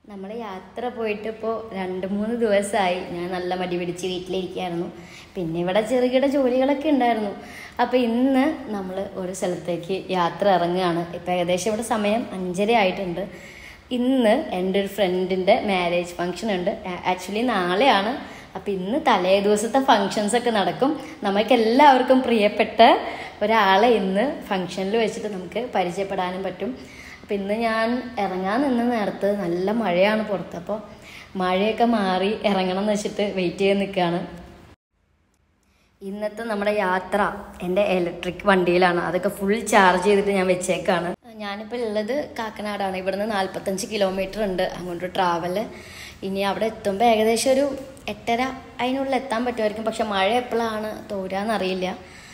നമ്മൾ യാത്ര പോയിട്ട് ഇപ്പോൾ രണ്ട് മൂന്ന് ദിവസമായി ഞാൻ നല്ല മടി പിടിച്ച് വീട്ടിലിരിക്കുകയായിരുന്നു പിന്നെ ഇവിടെ ചെറുകിട ജോലികളൊക്കെ ഉണ്ടായിരുന്നു അപ്പോൾ ഇന്ന് നമ്മൾ ഒരു സ്ഥലത്തേക്ക് യാത്ര ഇറങ്ങുകയാണ് ഇപ്പം ഏകദേശം ഇവിടെ സമയം അഞ്ചര ആയിട്ടുണ്ട് ഇന്ന് എൻ്റെ ഒരു ഫ്രണ്ടിൻ്റെ മാരേജ് ഫംഗ്ഷൻ ഉണ്ട് ആക്ച്വലി നാളെയാണ് അപ്പം ഇന്ന് തലേ ദിവസത്തെ ഫങ്ഷൻസ് ഒക്കെ നടക്കും നമുക്ക് എല്ലാവർക്കും പ്രിയപ്പെട്ട ഒരാളെ ഇന്ന് ഫങ്ഷനിൽ വെച്ചിട്ട് നമുക്ക് പരിചയപ്പെടാനും പറ്റും അപ്പം ഇന്ന് ഞാൻ ഇറങ്ങാൻ നിന്ന നേരത്ത് നല്ല മഴയാണ് പുറത്ത് അപ്പോൾ മഴയൊക്കെ മാറി ഇറങ്ങണം എന്ന് വെച്ചിട്ട് വെയിറ്റ് ചെയ്ത് നിൽക്കുകയാണ് ഇന്നത്തെ നമ്മുടെ യാത്ര എൻ്റെ ഇലക്ട്രിക് വണ്ടിയിലാണ് അതൊക്കെ ഫുൾ ചാർജ് ചെയ്തിട്ട് ഞാൻ വെച്ചേക്കാണ് ഞാനിപ്പോൾ ഉള്ളത് കാക്കനാടാണ് ഇവിടുന്ന് നാൽപ്പത്തഞ്ച് കിലോമീറ്റർ ഉണ്ട് അങ്ങോട്ട് ട്രാവൽ ഇനി അവിടെ എത്തുമ്പോൾ ഏകദേശം ഒരു എട്ടര അതിനുള്ളിൽ എത്താൻ പറ്റുമായിരിക്കും പക്ഷെ മഴ എപ്പോഴാണ് തോരാന്നറിയില്ല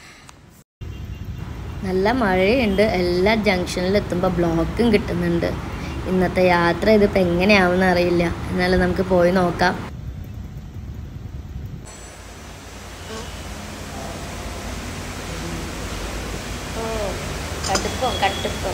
നല്ല മഴയുണ്ട് എല്ലാ ജംഗ്ഷനിൽ എത്തുമ്പോൾ ബ്ലോക്കും കിട്ടുന്നുണ്ട് ഇന്നത്തെ യാത്ര ഇതിപ്പോൾ എങ്ങനെയാവുമെന്ന് അറിയില്ല എന്നാലും നമുക്ക് പോയി നോക്കാം ഓ കടുപ്പം കടുപ്പം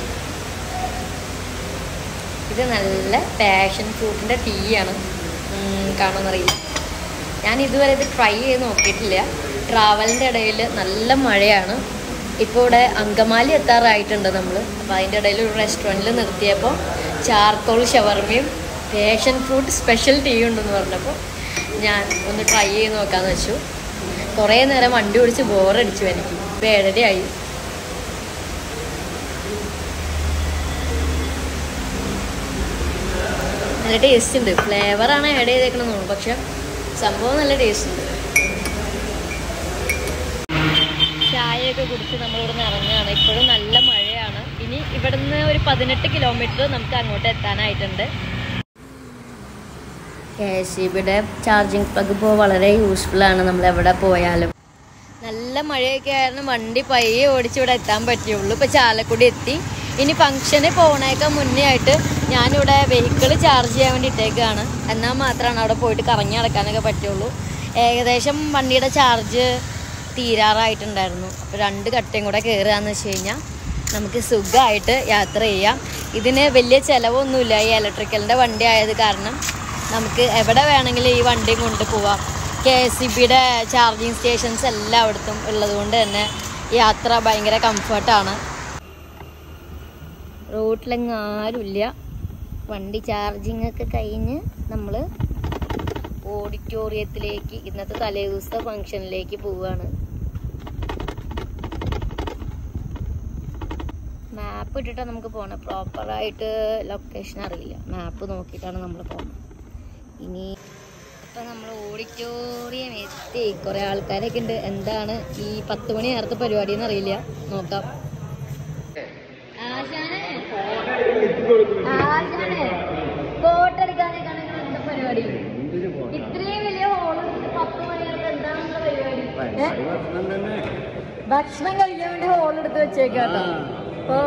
ഇത് നല്ല പാഷൻ ഫ്രൂട്ടിൻ്റെ ടീ ആണ് കാണുമെന്നറിയില്ല ഞാൻ ഇതുവരെ ഇത് ട്രൈ ചെയ്ത് നോക്കിയിട്ടില്ല ട്രാവലിൻ്റെ ഇടയിൽ നല്ല മഴയാണ് ഇപ്പോൾ ഇവിടെ അങ്കമാലി എത്താറായിട്ടുണ്ട് നമ്മൾ അപ്പോൾ അതിൻ്റെ ഇടയിൽ ഒരു റെസ്റ്റോറൻറ്റിൽ നിർത്തിയപ്പോൾ ചാർക്കോൾ ഷവർമയും പാഷൻ ഫ്രൂട്ട് സ്പെഷ്യൽ ടീ ഉണ്ടെന്ന് പറഞ്ഞപ്പോൾ ഞാൻ ഒന്ന് ട്രൈ ചെയ്ത് നോക്കാമെന്ന് വെച്ചു കുറേ നേരം വണ്ടി ഓടിച്ച് ബോറടിച്ചു എനിക്ക് ഇപ്പോൾ ഏഴരയായി നല്ല ടേസ്റ്റ് ഉണ്ട് ഫ്ലേവറാണ് ആഡ് ചെയ്തേക്കണമെന്ന് തോന്നുന്നു പക്ഷെ സംഭവം നല്ല ടേസ്റ്റ് ഉണ്ട് ചായയൊക്കെ കുടിച്ച് നമ്മളിവിടുന്ന് ഇറങ്ങുകയാണ് ഇപ്പോഴും നല്ല മഴയാണ് ഇനി ഇവിടുന്ന് ഒരു പതിനെട്ട് കിലോമീറ്റർ നമുക്ക് അങ്ങോട്ട് എത്താനായിട്ടുണ്ട് കെ എസ് ഇ ബിയുടെ ചാർജിങ് പ്ലഗ് ഇപ്പോൾ വളരെ യൂസ്ഫുൾ ആണ് നമ്മൾ എവിടെ പോയാലും നല്ല മഴയൊക്കെ ആയിരുന്നു വണ്ടി പയ്യെ ഓടിച്ച് ഇവിടെ എത്താൻ പറ്റിയുള്ളൂ ഇപ്പോൾ ചാലക്കുടി എത്തി ഇനി ഫംഗ്ഷന് പോണേക്കാൾ മുന്നേ ആയിട്ട് ഞാനിവിടെ വെഹിക്കിൾ ചാർജ് ചെയ്യാൻ വേണ്ടി ഇട്ടേക്കാണ് എന്നാൽ മാത്രമാണ് അവിടെ പോയിട്ട് കറങ്ങി നടക്കാനൊക്കെ പറ്റുള്ളൂ ഏകദേശം വണ്ടിയുടെ ചാർജ് തീരാറായിട്ടുണ്ടായിരുന്നു അപ്പോൾ രണ്ട് കട്ടയും കൂടെ കയറുകയെന്ന് വെച്ച് കഴിഞ്ഞാൽ നമുക്ക് സുഖമായിട്ട് യാത്ര ചെയ്യാം ഇതിന് വലിയ ചിലവൊന്നുമില്ല ഈ ഇലക്ട്രിക്കലിൻ്റെ വണ്ടി ആയത് കാരണം നമുക്ക് എവിടെ വേണമെങ്കിലും ഈ വണ്ടിയും കൊണ്ട് പോവാം കെ എസ് സി ബിയുടെ ചാർജിങ് സ്റ്റേഷൻസ് എല്ലായിടത്തും ഉള്ളത് കൊണ്ട് തന്നെ യാത്ര ഭയങ്കര കംഫർട്ടാണ് റോട്ടിലെങ്ങും ആരുമില്ല വണ്ടി ചാർജിങ് ഒക്കെ കഴിഞ്ഞ് നമ്മൾ ഓഡിറ്റോറിയത്തിലേക്ക് ഇന്നത്തെ തലേദിവസത്തെ ഫംഗ്ഷനിലേക്ക് പോവുകയാണ് മാപ്പ് ഇട്ടിട്ടാണ് നമുക്ക് പോകണം പ്രോപ്പറായിട്ട് ലൊക്കേഷൻ അറിയില്ല മാപ്പ് നോക്കിയിട്ടാണ് നമ്മൾ പോകുന്നത് ഇനി ഇപ്പം നമ്മൾ ഓഡിറ്റോറിയം എത്തി കുറേ ആൾക്കാരൊക്കെ ഉണ്ട് എന്താണ് ഈ പത്ത് മണി നേരത്തെ പരിപാടി എന്ന് അറിയില്ല നോക്കാം ആശാനെ ആശാനെ ഫോട്ടോ എടുക്കാനേക്കാണ് എന്താ പരിപാടി ഇത്രയും വലിയ ഹോൾ പത്ത് മണി നേരത്തെ എന്താണ് നിങ്ങളുടെ പരിപാടി ഏ? ഭക്ഷണം കഴിക്കാൻ വേണ്ടി ഹോൾ എടുത്ത് വെച്ചേക്കാട്ടോ അപ്പൊ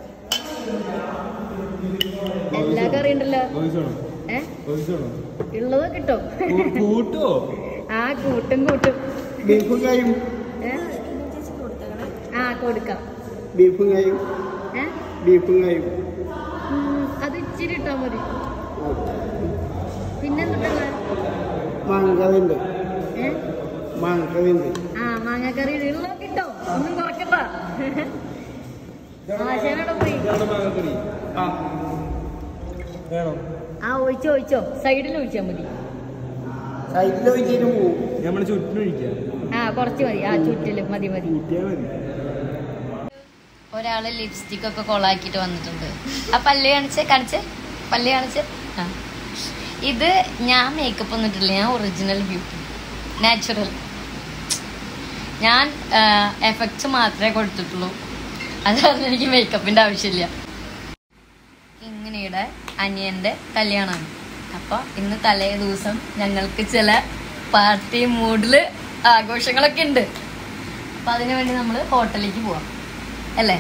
എല്ലാ കറി ഉണ്ടല്ലോ ഏ ഉള്ളത് കിട്ടും കൂട്ടോ ആ കൂട്ടും കൂട്ടും ബീഫും കായും ഏ? ആ കൊടുക്കാം ബീഫും കായും ഏ ബീഫും കായും ഉം, അത് ഇച്ചിരി ഇട്ടാ മതി പിന്നെന്തുള്ള മാങ്ങക്കറിയുണ്ട് ഏ മാങ്ങക്കറിയുണ്ട് ആ മാങ്ങാക്കറി ഉള്ളത് കിട്ടും ഒന്നും കുറക്കണ്ട ആശാനോടെ പോയി മാങ്ങക്കറി ആ വേണോ ആ ഒഴിച്ചോ ഒഴിച്ചോ സൈഡിൽ ഒഴിച്ചാൽ മതി സൈഡിൽ ഒഴിച്ചിട്ട് പോവും നമ്മൾ ചുറ്റിനൊഴിക്കാം ആ കുറച്ച് മതി ആ ചുറ്റില് മതി മതി കൂട്ടിയാൽ മതി ഒരാള് ലിപ്സ്റ്റിക് ഒക്കെ കൊളാക്കിയിട്ട് വന്നിട്ടുണ്ട് ആ പല്ല് കാണിച്ച് കാണിച്ച് പല്ല് കാണിച്ച് ആ ഇത് ഞാൻ മേക്കപ്പ് ഒന്നും ഇട്ടില്ല ഞാൻ ഒറിജിനൽ ബ്യൂട്ടി നാച്ചുറൽ ഞാൻ എഫക്ട്സ് മാത്രമേ കൊടുത്തിട്ടുള്ളൂ അതാണ് എനിക്ക് മേക്കപ്പിന്റെ ആവശ്യമില്ല ഇങ്ങനെയുടെ അനിയന്റെ കല്യാണമാണ് അപ്പൊ ഇന്ന് തലേ ദിവസം ഞങ്ങൾക്ക് ചില പാർട്ടി മൂഡില് ആഘോഷങ്ങളൊക്കെ ഉണ്ട് അപ്പൊ അതിനു വേണ്ടി നമ്മൾ ഹോട്ടലിലേക്ക് പോവാം അല്ലേ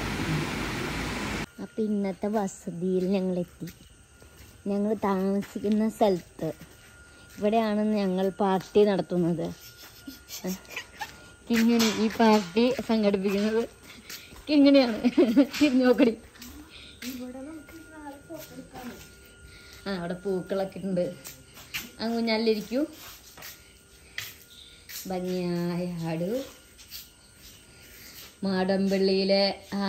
അപ്പൊ ഇന്നത്തെ വസതിയിൽ ഞങ്ങൾ എത്തി ഞങ്ങൾ താമസിക്കുന്ന സ്ഥലത്ത് ഇവിടെയാണ് ഞങ്ങൾ പാർട്ടി നടത്തുന്നത് കിങ്ങിണി ഈ പാർട്ടി സംഘടിപ്പിക്കുന്നത് കിങ്ങിണിയാണ് തിരിഞ്ഞു നോക്കടി ആ അവിടെ പൂക്കളൊക്കെ ഉണ്ട് ആ ഊഞ്ഞാലിരിക്കൂ ഭംഗിയായ ആടു മാടമ്പള്ളിയിലെ ആ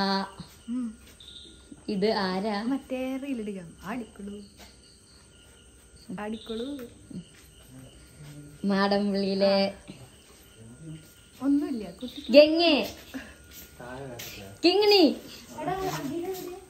ഇത് ആരാ മറ്റേ റീലിടുക ആടിക്കൊളു ആടിക്കൊളു മാടമ്പള്ളിയിലെ ഒന്നുമില്ല കുട്ടി ഗംഗേ കിങ്ങിണി എടാ, അതിലെവിടെ?